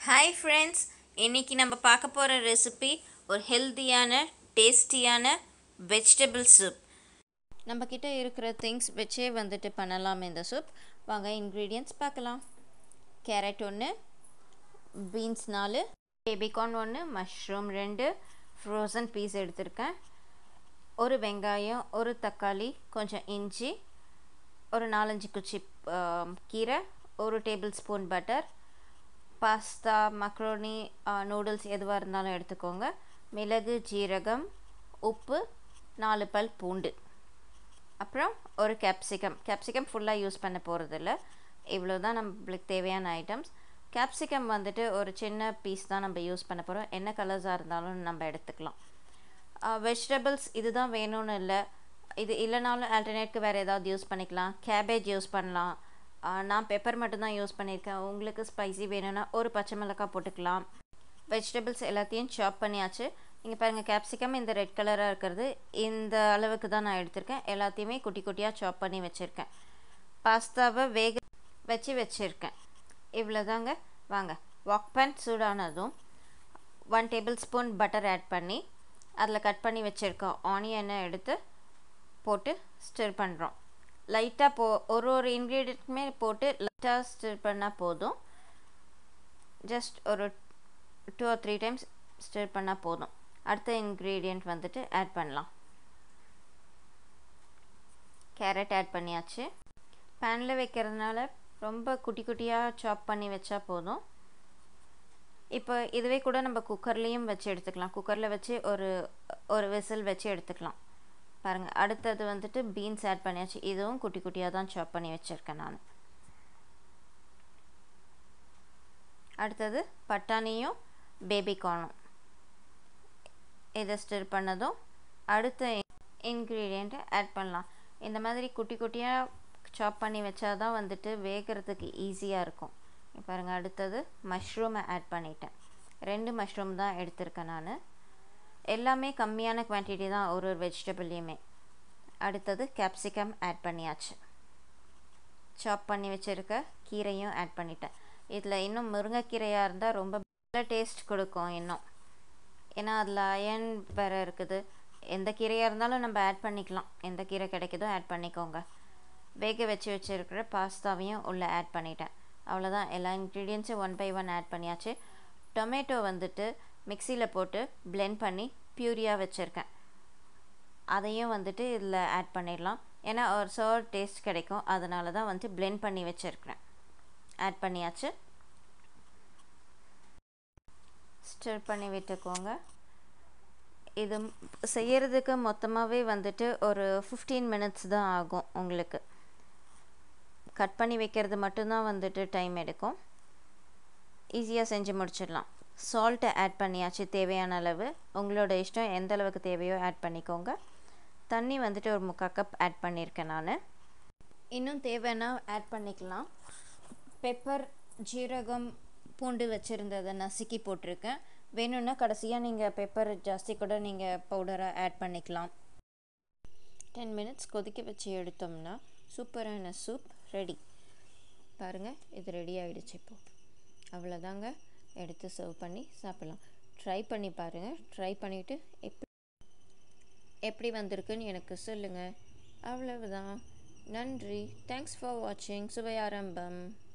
hi friends இன்றைக்கி நம்ம பார்க்க போகிற ரெசிபி ஒரு ஹெல்த்தியான டேஸ்டியான வெஜிடபிள் சூப் நம்மக்கிட்ட இருக்கிற திங்ஸ் வச்சே வந்துட்டு பண்ணலாம் இந்த சூப் வாங்க இன்க்ரீடியன்ட்ஸ் பார்க்கலாம் கேரட் ஒன்று பீன்ஸ் நாலு பேபிகார்ன் ஒன்று மஷ்ரூம் ரெண்டு ஃப்ரோசன் பீஸ் எடுத்திருக்கேன் ஒரு வெங்காயம் ஒரு தக்காளி கொஞ்சம் இஞ்சி ஒரு நாலஞ்சு குச்சி ஆம், கீரை ஒரு tablespoon butter pasta macaroni noodles எதுவாக இருந்தாலும் எடுத்துக்கோங்க மிளகு ஜீரகம் உப்பு நாலு பல் பூண்டு அப்புறம் ஒரு கேப்சிகம் கேப்சிகம் ஃபுல்லாக யூஸ் பண்ண போகிறதில்ல இவ்வளோ தான் நம்மளுக்கு தேவையான ஐட்டம்ஸ் கேப்சிகம் வந்துட்டு ஒரு சின்ன பீஸ் தான் நம்ம யூஸ் பண்ண போகிறோம் என்ன கலர்ஸாக இருந்தாலும் நம்ம எடுத்துக்கலாம் வெஜிடபிள்ஸ் இதுதான் வேணும்னு இல்லை இது இல்லைனாலும் ஆல்டர்னேட்க்கு வேறு ஏதாவது யூஸ் பண்ணிக்கலாம் கேபேஜ் யூஸ் பண்ணலாம் ஆஹ் நான் பெப்பர் மட்டும்தான் யூஸ் பண்ணியிருக்கேன் உங்களுக்கு ஸ்பைசி வேணும்னா ஒரு பச்சை மிளகாய் போட்டுக்கலாம் வெஜிடபிள்ஸ் எல்லாத்தையும் சாப் பண்ணியாச்சு இங்கே பாருங்கள் கேப்சிகம் இந்த ரெட் கலராக இருக்கிறது இந்த அளவுக்கு தான் நான் எடுத்திருக்கேன் எல்லாத்தையுமே குட்டி குட்டியாக சாப் பண்ணி வச்சுருக்கேன் பாஸ்தாவை வேக வச்சு வச்சுருக்கேன் இவ்வளோதாங்க வாங்க வாக் பேன் சூடானதும் one tablespoon butter add பண்ணி அதில் கட் பண்ணி வச்சுருக்கோம் ஆனியனை எடுத்து போட்டு ஸ்டிர் பண்ணுறோம் லைட்டாக போ ஒரு ஒரு இன்க்ரீடியண்ட்டுமே போட்டு லைட்டாக ஸ்டிர் பண்ணால் போதும் ஜஸ்ட் ஒரு two or three times stir பண்ணால் போதும் அடுத்த இன்க்ரீடியண்ட் வந்துட்டு ஆட் பண்ணலாம் கேரட் ஆட் பண்ணியாச்சு பேனில் வைக்கிறதுனால ரொம்ப குட்டி குட்டியாக சாப் பண்ணி வச்சா போதும் இப்போ இதுவே கூட நம்ம குக்கர்லேயும் வச்சு எடுத்துக்கலாம் குக்கரில் வச்சு ஒரு ஒரு விசில் வச்சு எடுத்துக்கலாம் பாருங்கள் அடுத்தது வந்துட்டு பீன்ஸ் ஆட் பண்ணியாச்சு இதுவும் குட்டி குட்டியாக தான் சாப் பண்ணி வச்சுருக்கேன் நான் அடுத்தது பட்டாணியும் பேபிகார்னும் இதை ஸ்டிர் பண்ணதும் அடுத்த இன்க்ரீடியண்ட்டை ஆட் பண்ணலாம் இந்த மாதிரி குட்டி குட்டியாக சாப் பண்ணி வச்சா தான் வந்துட்டு வேகிறதுக்கு ஈஸியாக இருக்கும் இங்க பாருங்கள் அடுத்தது மஷ்ரூமை ஆட் பண்ணிட்டேன் ரெண்டு மஷ்ரூம் தான் எடுத்திருக்கேன் நான் எல்லாமே கம்மியான குவான்டிட்டி தான் ஒரு ஒரு வெஜிடபிள்லையுமே அடுத்தது கேப்சிகம் ஆட் பண்ணியாச்சு சாப் பண்ணி வச்சுருக்க கீரையும் ஆட் பண்ணிட்டேன் இதில் இன்னும் முருங்கைக்கீரையாக இருந்தால் ரொம்ப நல்ல டேஸ்ட் கொடுக்கும் இன்னும் ஏன்னா அதில் அயன் வேறு இருக்குது எந்த கீரையாக இருந்தாலும் நம்ம ஆட் பண்ணிக்கலாம் எந்த கீரை கிடைக்குதோ ஆட் பண்ணிக்கோங்க வேக வச்சு வச்சுருக்கிற பாஸ்தாவையும் உள்ளே ஆட் பண்ணிட்டேன் அவ்வளோதான் எல்லா இன்க்ரீடியன்ஸும் ஒன் பை ஒன் ஆட் பண்ணியாச்சு டொமேட்டோ வந்துட்டு மிக்சியில் போட்டு blend பண்ணி பியூரியாக வச்சுருக்கேன் அதையும் வந்துட்டு இதில் ஆட் பண்ணிடலாம் ஏன்னா ஒரு சோர் டேஸ்ட் கிடைக்கும் அதனால தான் வந்து blend பண்ணி வச்சுருக்கிறேன் ஆட் பண்ணியாச்சு ஸ்டிர் பண்ணி விட்டுக்கோங்க இது செய்யறதுக்கு மொத்தமாகவே வந்துட்டு ஒரு ஃபிஃப்டீன் மினிட்ஸ் தான் ஆகும் உங்களுக்கு கட் பண்ணி வைக்கிறது மட்டும்தான் வந்துட்டு டைம் எடுக்கும் ஈஸியாக செஞ்சு முடிச்சிடலாம் சால்ட்டை ஆட் பண்ணியாச்சு தேவையான அளவு உங்களோட இஷ்டம் எந்த அளவுக்கு தேவையோ ஆட் பண்ணிக்கோங்க தண்ணி வந்துட்டு ஒரு முக்கால் கப் ஆட் பண்ணியிருக்கேன் நான் இன்னும் தேவைன்னா ஆட் பண்ணிக்கலாம் பெப்பர் ஜீரகம் பூண்டு வச்சுருந்ததை நசுக்கி போட்டிருக்கேன் வேணும்னா கடைசியாக நீங்கள் பெப்பர் ஜாஸ்தி கூட நீங்கள் பவுடராக ஆட் பண்ணிக்கலாம் டென் மினிட்ஸ் கொதிக்க வச்சு எடுத்தோம்னா சூப்பரான சூப் ரெடி பாருங்கள் இது ரெடி ஆகிடுச்சு இப்போது அவ்வளோதாங்க எடுத்து சர்வ் பண்ணி சாப்பிட்லாம் ட்ரை பண்ணி பாருங்கள் ட்ரை பண்ணிவிட்டு எப்படி எப்படி வந்திருக்குன்னு எனக்கு சொல்லுங்கள் அவ்வளவுதான் நன்றி தேங்க்ஸ் ஃபார் வாட்சிங் சுவையாரம்பம்